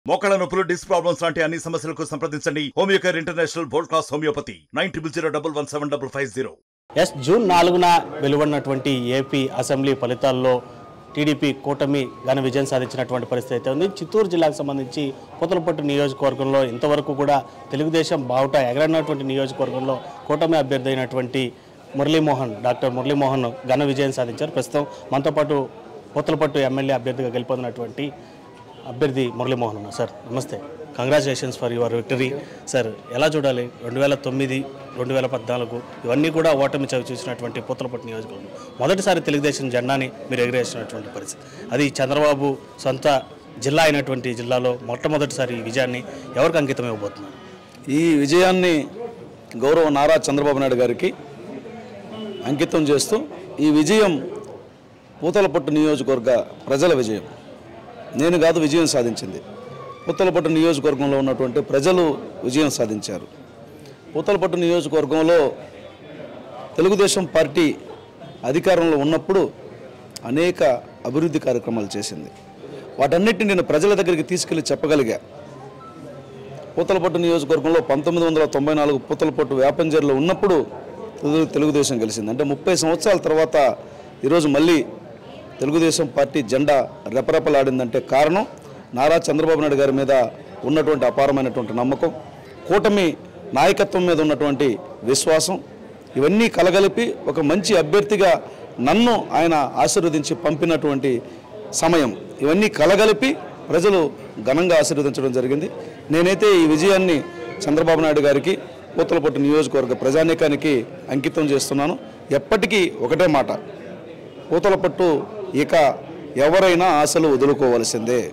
మోకాళ్ళ నొప్పులు disc problems లాంటి అన్ని సమస్యలకు సంప్రదించండి homeocare international world class homeopathy nine triple zero double one seven double five zero ఎస్ జూన్ నాలుగున వెలువడినటువంటి ఏపీ అసెంబ్లీ ఫలితాల్లో టీడీపీ కూటమి ఘన విజయం సాధించినటువంటి పరిస్థితి అయితే ఉంది చిత్తూరు జిల్లాకు సంబంధించి పూతలపట్టు నియోజకవర్గంలో ఇంతవరకు కూడా తెలుగుదేశం బావుట ఎగరన్నటువంటి నియోజకవర్గంలో కూటమి అభ్యర్థి అయినటువంటి మురళీమోహన్ డాక్టర్ మురళీమోహన్ ఘన విజయం సాధించారు ప్రస్తుతం మనతో పాటు పూతలపట్టు ఎమ్మెల్యే అభ్యర్థిగా గెలుపొందినటువంటి అభ్యర్థి మురళీమోహన్ ఉన్నారు సార్ నమస్తే congratulations for your victory sir ఎలా చూడాలి రెండు వేల తొమ్మిది రెండు వేల పద్నాలుగు ఇవన్నీ కూడా ఓటమి చవి చూసినటువంటి పూతలపట్టు నియోజకవర్గం మొదటిసారి తెలుగుదేశం జెండాని మీరు ఎగిరేసినటువంటి పరిస్థితి అది చంద్రబాబు సొంత జిల్లా అయినటువంటి జిల్లాలో మొట్టమొదటిసారి ఈ విజయాన్ని ఎవరికి అంకితం ఇవ్వబోతున్నారు ఈ విజయాన్ని గౌరవ నారా చంద్రబాబు నాయుడు గారికి అంకితం చేస్తూ ఈ విజయం పూతలపట్టు నియోజకవర్గ ప్రజల విజయం నేను కాదు విజయం సాధించింది పూతలపట్టు నియోజకవర్గంలో ఉన్నటువంటి ప్రజలు విజయం సాధించారు పూతలపట్టు నియోజకవర్గంలో తెలుగుదేశం పార్టీ అధికారంలో ఉన్నప్పుడు అనేక అభివృద్ధి కార్యక్రమాలు చేసింది వాటన్నిటిని నేను ప్రజల దగ్గరికి తీసుకెళ్లి చెప్పగలిగా పూతలపట్టు నియోజకవర్గంలో పంతొమ్మిది వందల తొంభై నాలుగు పూతలపట్టు వేపంజర్లో ఉన్నప్పుడు తెలుగు- తెలుగుదేశం గెలిచింది అంటే ముప్పై సంవత్సరాల తర్వాత ఈరోజు మళ్ళీ తెలుగుదేశం పార్టీ జెండా రెపరెపలాడిందంటే కారణం నారా చంద్రబాబు నాయుడు గారి మీద ఉన్నటువంటి అపారమైనటువంటి నమ్మకం కూటమి నాయకత్వం మీద ఉన్నటువంటి విశ్వాసం ఇవన్నీ కలగలిపి ఒక మంచి అభ్యర్థిగా నన్ను ఆయన ఆశీర్వదించి పంపినటువంటి సమయం ఇవన్నీ కలగలిపి ప్రజలు ఘనంగా ఆశీర్వదించడం జరిగింది నేనైతే ఈ విజయాన్ని చంద్రబాబు నాయుడు గారికి పూతలపట్టు నియోజకవర్గ ప్రజానీకానికి అంకితం చేస్తున్నాను ఎప్పటికీ ఒకటే మాట పూతలపట్టు ఇక ఎవరైనా ఆశలు వదులుకోవలసిందే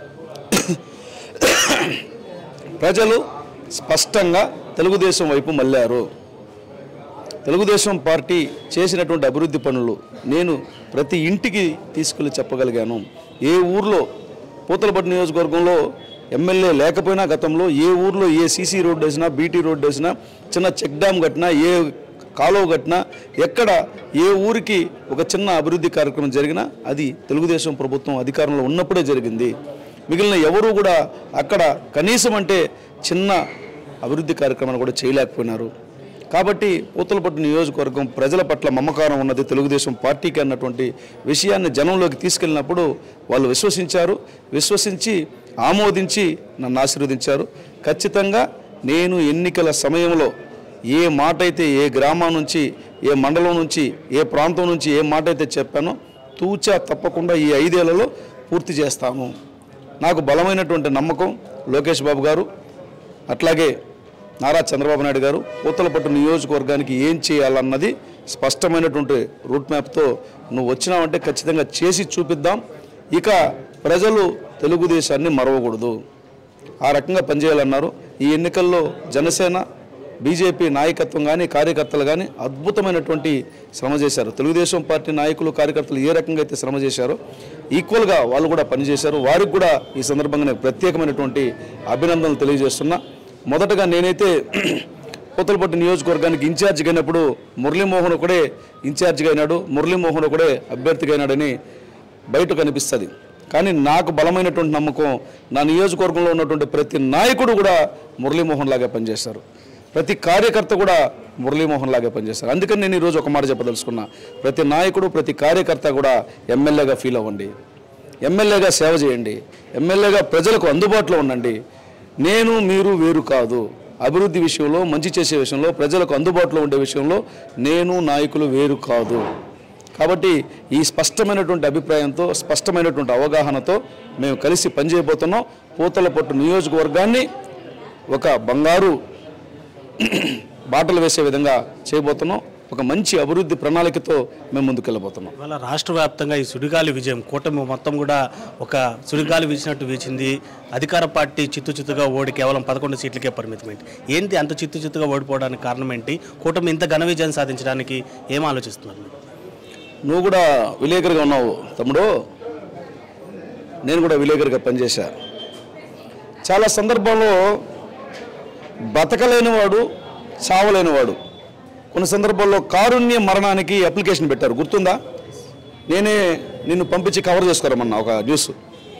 ప్రజలు స్పష్టంగా తెలుగుదేశం వైపు మళ్ళారు తెలుగుదేశం పార్టీ చేసినటువంటి అభివృద్ధి పనులు నేను ప్రతి ఇంటికి తీసుకెళ్ళి చెప్పగలిగాను ఏ ఊర్లో పూతలపట్టు నియోజకవర్గంలో ఎమ్మెల్యే లేకపోయినా గతంలో ఏ ఊర్లో ఏ సీసీ రోడ్డు వేసినా బీటీ రోడ్డు వేసినా చిన్న చెక్ డ్యామ్ కట్టినా ఏ కాలువ కట్టినా ఎక్కడ ఏ ఊరికి ఒక చిన్న అభివృద్ధి కార్యక్రమం జరిగినా అది తెలుగుదేశం ప్రభుత్వం అధికారంలో ఉన్నప్పుడే జరిగింది మిగిలిన ఎవరు కూడా అక్కడ కనీసం అంటే చిన్న అభివృద్ధి కార్యక్రమాలు కూడా చేయలేకపోయినారు కాబట్టి పూతలపట్టు నియోజకవర్గం ప్రజల పట్ల మమకారం ఉన్నది తెలుగుదేశం పార్టీకి అన్నటువంటి విషయాన్ని జనంలోకి తీసుకెళ్ళినప్పుడు వాళ్ళు విశ్వసించారు విశ్వసించి ఆమోదించి నన్ను ఆశీర్వదించారు ఖచ్చితంగా నేను ఎన్నికల సమయంలో ఏ మాట అయితే ఏ గ్రామం నుంచి ఏ మండలం నుంచి ఏ ప్రాంతం నుంచి ఏ మాట అయితే చెప్పానో తూచా తప్పకుండా ఈ ఐదేళ్లలో పూర్తి చేస్తాను నాకు బలమైనటువంటి నమ్మకం లోకేష్ బాబు గారు అట్లాగే నారా చంద్రబాబు నాయుడు గారు పూతలపట్టు నియోజకవర్గానికి ఏం చేయాలన్నది స్పష్టమైనటువంటి రూట్ మ్యాప్తో నువ్వు వచ్చినావంటే ఖచ్చితంగా చేసి చూపిద్దాం ఇక ప్రజలు తెలుగుదేశాన్ని మరవకూడదు ఆ రకంగా పనిచేయాలన్నారు ఈ ఎన్నికల్లో జనసేన బీజేపీ నాయకత్వం కానీ కార్యకర్తలు కానీ అద్భుతమైనటువంటి శ్రమ చేశారు తెలుగుదేశం పార్టీ నాయకులు కార్యకర్తలు ఏ రకంగా అయితే శ్రమ చేశారో ఈక్వల్గా వాళ్ళు కూడా పనిచేశారు వారికి కూడా ఈ సందర్భంగా నేను ప్రత్యేకమైనటువంటి అభినందనలు తెలియజేస్తున్నా మొదటగా నేనైతే పూతలపట్టు నియోజకవర్గానికి ఇన్ఛార్జిగా అయినప్పుడు మురళీమోహన్ ఒకడే ఇన్ఛార్జిగా అయినాడు మురళీమోహన్ ఒకడే అభ్యర్థిగా అయినాడని బయట కనిపిస్తుంది కానీ నాకు బలమైనటువంటి నమ్మకం నా నియోజకవర్గంలో ఉన్నటువంటి ప్రతి నాయకుడు కూడా మురళీమోహన్ లాగా పనిచేస్తారు ప్రతి కార్యకర్త కూడా మురళీమోహన్ లాగే పనిచేస్తారు అందుకని నేను ఈరోజు ఒక మాట చెప్పదలుచుకున్నా ప్రతి నాయకుడు ప్రతి కార్యకర్త కూడా ఎమ్మెల్యేగా ఫీల్ అవ్వండి ఎమ్మెల్యేగా సేవ చేయండి ఎమ్మెల్యేగా ప్రజలకు అందుబాటులో ఉండండి నేను మీరు వేరు కాదు అభివృద్ధి విషయంలో మంచి చేసే విషయంలో ప్రజలకు అందుబాటులో ఉండే విషయంలో నేను నాయకులు వేరు కాదు కాబట్టి ఈ స్పష్టమైనటువంటి అభిప్రాయంతో స్పష్టమైనటువంటి అవగాహనతో మేము కలిసి పనిచేయబోతున్నాం పూతలపట్టు నియోజకవర్గాన్ని ఒక బంగారు బాటలు వేసే విధంగా చేయబోతున్నాం ఒక మంచి అభివృద్ధి ప్రణాళికతో మేము ముందుకెళ్ళబోతున్నాం ఇవాళ రాష్ట్ర వ్యాప్తంగా ఈ సుడిగాలి విజయం కూటమి మొత్తం కూడా ఒక సుడిగాలి వీచినట్టు వీచింది అధికార పార్టీ చిత్తు చిత్తుగా ఓడి కేవలం పదకొండు సీట్లకే పరిమితమైంది ఏంటి అంత చిత్తు చిత్తుగా ఓడిపోవడానికి కారణం ఏంటి కూటమి ఇంత ఘన విజయం సాధించడానికి ఏం ఆలోచిస్తున్నారు మీరు? నువ్వు కూడా విలేకరుగా ఉన్నావు తమ్ముడు నేను కూడా విలేకరుగా పనిచేశా చాలా సందర్భాల్లో బతకలేనివాడు చావలేనివాడు కొన్ని సందర్భాల్లో కారుణ్య మరణానికి అప్లికేషన్ పెట్టారు గుర్తుందా నేనే నిన్ను పంపించి కవర్ చేసుకోరమన్నా ఒక న్యూస్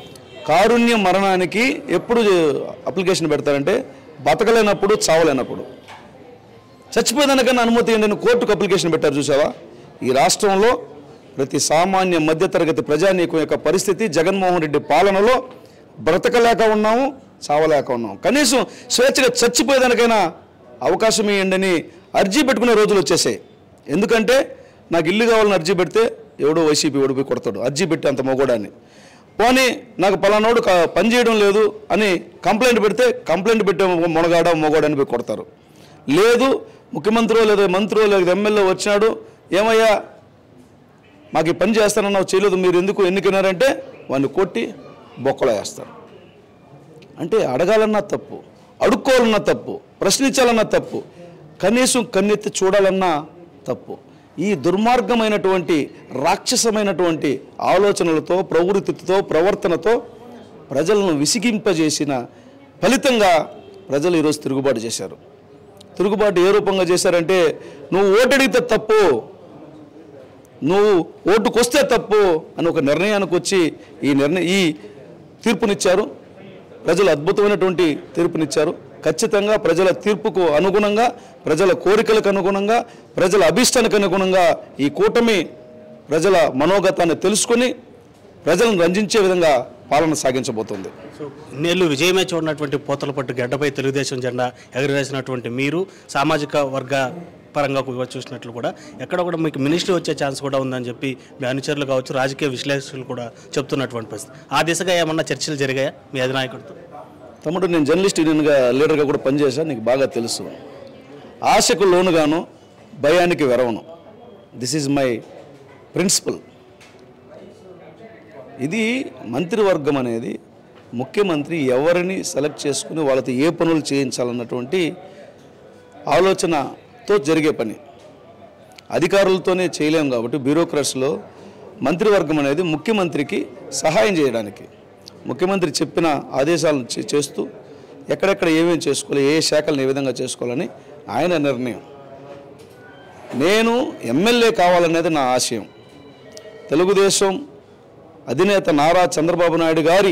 కారుణ్య మరణానికి ఎప్పుడు అప్లికేషన్ పెడతారంటే బతకలేనప్పుడు చావలేనప్పుడు చచ్చిపోయేదానికన్నా అనుమతి ఏంటని కోర్టుకు అప్లికేషన్ పెట్టారు చూసావా ఈ రాష్ట్రంలో ప్రతి సామాన్య మధ్యతరగతి ప్రజానీకం యొక్క పరిస్థితి జగన్మోహన్ రెడ్డి పాలనలో బ్రతకలేక ఉన్నాము చావలేక ఉన్నాము కనీసం స్వేచ్ఛగా చచ్చిపోయేదానికైనా అవకాశం ఇవ్వండి అని అర్జీ పెట్టుకునే రోజులు వచ్చేసాయి ఎందుకంటే నాకు ఇల్లు కావాలని అర్జీ పెడితే ఎవడో వైసీపీ ఓడిపోయి కొడతాడు అర్జీ పెట్టి అంత మొగోడాన్ని పోనీ నాకు పలానోడు క- పని చేయడం లేదు అని కంప్లైంట్ పెడితే కంప్లైంట్ పెట్టే మొనగాడ మొగోడని పోయి కొడతారు లేదు ముఖ్యమంత్రి లేదా మంత్రి లేదా ఎమ్మెల్యే వచ్చినాడు ఏమయ్యా మాకు ఈ పని చేస్తానన్నావు చేయలేదు మీరు ఎందుకు ఎన్నికైనారంటే వాడిని కొట్టి బొక్కలో వేస్తారు అంటే అడగాలన్నా తప్పు అడుక్కోవాలన్నా తప్పు ప్రశ్నించాలన్నా తప్పు కనీసం కన్నెత్తి చూడాలన్నా తప్పు ఈ దుర్మార్గమైనటువంటి రాక్షసమైనటువంటి ఆలోచనలతో ప్రవృత్తితో ప్రవర్తనతో ప్రజలను విసిగింపజేసిన ఫలితంగా ప్రజలు ఈరోజు తిరుగుబాటు చేశారు తిరుగుబాటు ఏ రూపంగా చేశారంటే నువ్వు ఓటడిగితే తప్పు నువ్వు ఓటుకొస్తే తప్పు అని ఒక నిర్ణయానికి వచ్చి ఈ నిర్ణయం ఈ తీర్పునిచ్చారు ప్రజలు అద్భుతమైనటువంటి తీర్పునిచ్చారు ఖచ్చితంగా ప్రజల తీర్పుకు అనుగుణంగా ప్రజల కోరికలకు అనుగుణంగా ప్రజల అభిష్టానికి అనుగుణంగా ఈ కూటమి ప్రజల మనోగతాన్ని తెలుసుకొని ప్రజలను రంజించే విధంగా పాలన సాగించబోతుంది సో ఇన్నేళ్ళు విజయమే చూడనటువంటి పోతలపట్టు గడ్డపై తెలుగుదేశం జెండా ఎగరవేసినటువంటి మీరు సామాజిక వర్గ పరంగా కూడా చూసినట్లు కూడా ఎక్కడ కూడా మీకు మినిస్ట్రీ వచ్చే ఛాన్స్ కూడా ఉందని చెప్పి మీ అనుచరులు కావచ్చు రాజకీయ విశ్లేషకులు కూడా చెప్తున్నటువంటి పరిస్థితి ఆ దిశగా ఏమన్నా చర్చలు జరిగాయా మీ అధినాయకుడితో తమ్ముడు నేను జర్నలిస్ట్ యూనియన్గా లీడర్గా కూడా పనిచేశాను నీకు బాగా తెలుసు ఆశకు లోనుగాను భయానికి వెరవను దిస్ ఈజ్ మై ప్రిన్సిపల్ ఇది మంత్రివర్గం అనేది ముఖ్యమంత్రి ఎవరిని సెలెక్ట్ చేసుకుని వాళ్ళతో ఏ పనులు చేయించాలన్నటువంటి ఆలోచనతో జరిగే పని అధికారులతోనే చేయలేం కాబట్టి బ్యూరోక్రట్స్లో మంత్రివర్గం అనేది ముఖ్యమంత్రికి సహాయం చేయడానికి ముఖ్యమంత్రి చెప్పిన ఆదేశాలను చే- చేస్తూ ఎక్కడెక్కడ ఏమేమి చేసుకోవాలి ఏ శాఖలను ఏ విధంగా చేసుకోవాలని ఆయన నిర్ణయం నేను ఎమ్మెల్యే కావాలనేది నా ఆశయం తెలుగుదేశం అధినేత నారా చంద్రబాబు నాయుడు గారి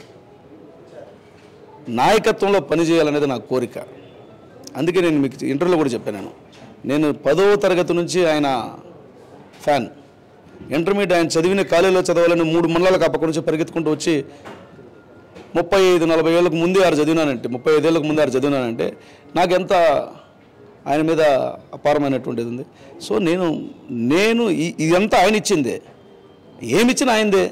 నాయకత్వంలో పనిచేయాలనేది నా కోరిక అందుకే నేను మీకు ఇంటర్వ్యూలో కూడా చెప్పాను నేను నేను పదవ తరగతి నుంచి ఆయన ఫ్యాన్ ఇంటర్మీడియట్ ఆయన చదివిన కాలేజీలో చదవాలని మూడు మండలాలకు అప్పటి నుంచి పరిగెత్తుకుంటూ వచ్చి ముప్పై ఐదు నలభై ఏళ్ళకు ముందే ఆరు చదివినానంటే ముప్పై ఐదేళ్ళకు ముందే ఆరు చదివినానంటే నాకెంత ఆయన మీద అపారమైనటువంటిది ఉంది సో నేను నేను ఈ- ఇదంతా ఆయన ఇచ్చిందే ఏమిచ్చినా ఆయనదే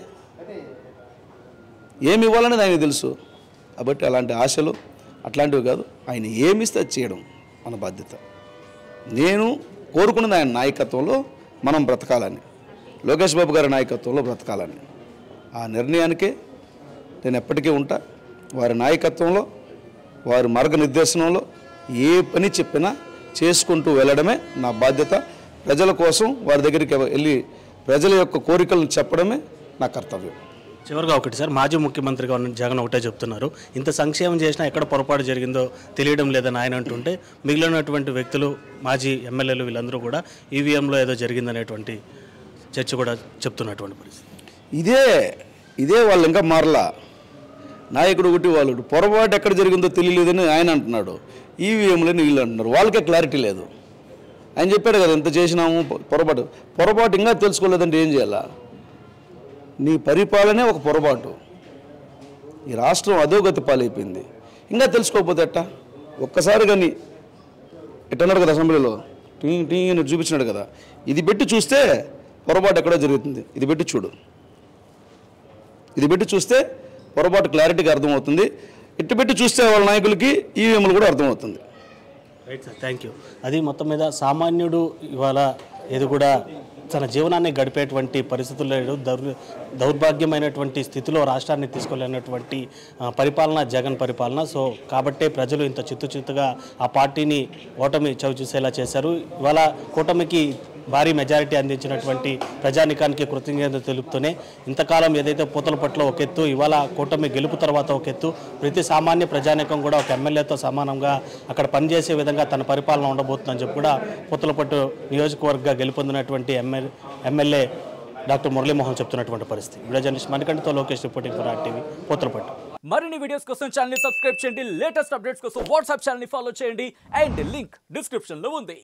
ఏమి ఇవ్వాలనేది ఆయనకు తెలుసు కాబట్టి అలాంటి ఆశలు అట్లాంటివి కాదు ఆయన ఏమిస్తే అది చేయడం మన బాధ్యత నేను కోరుకున్నది ఆయన నాయకత్వంలో మనం బ్రతకాలని లోకేష్ బాబు గారి నాయకత్వంలో బ్రతకాలని ఆ నిర్ణయానికే నేను ఎప్పటికీ ఉంటా వారి నాయకత్వంలో వారి మార్గనిర్దేశనంలో ఏ పని చెప్పినా చేసుకుంటూ వెళ్ళడమే నా బాధ్యత ప్రజల కోసం వారి దగ్గరికి వెళ్ళి ప్రజల యొక్క కోరికలను చెప్పడమే నా కర్తవ్యం చివరిగా ఒకటి సార్ మాజీ ముఖ్యమంత్రిగా ఉన్న జగన్ ఒకటే చెప్తున్నారు ఇంత సంక్షేమం చేసినా ఎక్కడ పొరపాటు జరిగిందో తెలియడం లేదని ఆయన అంటుంటే మిగిలినటువంటి వ్యక్తులు మాజీ ఎమ్మెల్యేలు వీళ్ళందరూ కూడా ఈవీఎంలో ఏదో జరిగిందనేటువంటి చర్చ కూడా చెప్తున్నటువంటి పరిస్థితి ఇదే ఇదే వాళ్ళు ఇంకా మారలా నాయకుడు ఒకటి వాళ్ళు ఒకటి. పొరపాటు ఎక్కడ జరిగిందో తెలియలేదని ఆయన అంటున్నాడు ఈవీఎంలని వీళ్ళు అంటున్నారు వాళ్ళకే క్లారిటీ లేదు ఆయన చెప్పాడు కదా ఎంత చేసినాము పొ- పొరపాటు పొరపాటు ఇంకా తెలుసుకోలేదంటే ఏం చేయాలా నీ పరిపాలనే ఒక పొరపాటు ఈ రాష్ట్రం అధోగతి పాలైపోయింది ఇంకా తెలుసుకోకపోతే ఎట్టా ఒక్కసారి కానీ ఎట్టన్నాడు కదా అసెంబ్లీలో టీ టీ అని చూపించినాడు కదా ఇది పెట్టి చూస్తే పొరపాటు ఎక్కడో జరుగుతుంది ఇది పెట్టి చూడు ఇది పెట్టి చూస్తే పొరపాటు క్లారిటీగా అర్థమవుతుంది ఇటు పెట్టి చూస్తే వాళ్ళ నాయకులకి ఈవీఎంలు కూడా అర్థమవుతుంది రైట్ సార్ థ్యాంక్ యూ అది మొత్తం మీద సామాన్యుడు ఇవాళ ఇది కూడా తన జీవనాన్ని గడిపేటువంటి పరిస్థితులు లేడు దౌర్ దౌర్భాగ్యమైనటువంటి స్థితిలో రాష్ట్రాన్ని తీసుకోలేనటువంటి ఆ, పరిపాలన జగన్ పరిపాలన సో కాబట్టే ప్రజలు ఇంత చిత్తు చిత్తుగా ఆ పార్టీని ఓటమి చవిచూసేలా చేశారు ఇవాళ కూటమికి భారీ మెజారిటీ అందించినటువంటి ప్రజానికానికి కృతజ్ఞత తెలుపుతూనే ఇంతకాలం ఏదైతే పూతల పట్ల ఒక ఎత్తు ఇవాళ కూటమి గెలుపు తర్వాత ఒక ఎత్తు ప్రతి సామాన్య ప్రజానికం కూడా ఒక ఎమ్మెల్యేతో సమానంగా అక్కడ పనిచేసే విధంగా తన పరిపాలన ఉండబోతుందని చెప్పి కూడా పూతలపట్టు నియోజకవర్గ గెలుపొందినటువంటి ఎమ్మెల్యే ఎమ్మెల్యే డాక్టర్ మురళీమోహన్ చెప్తున్నటువంటి పరిస్థితి వీడియో జర్నలిస్ట్ మణికంఠతో Lokesh reporting for TV Puthalapattu మరిన్ని వీడియోస్ కోసం ఛానల్ సబ్స్క్రైబ్ చేయండి లేటెస్ట్ అప్డేట్స్ కోసం వాట్సాప్ ఛానల్ ఫాలో చేయండి అండ్ లింక్ డిస్క్రిప్షన్ లో ఉంది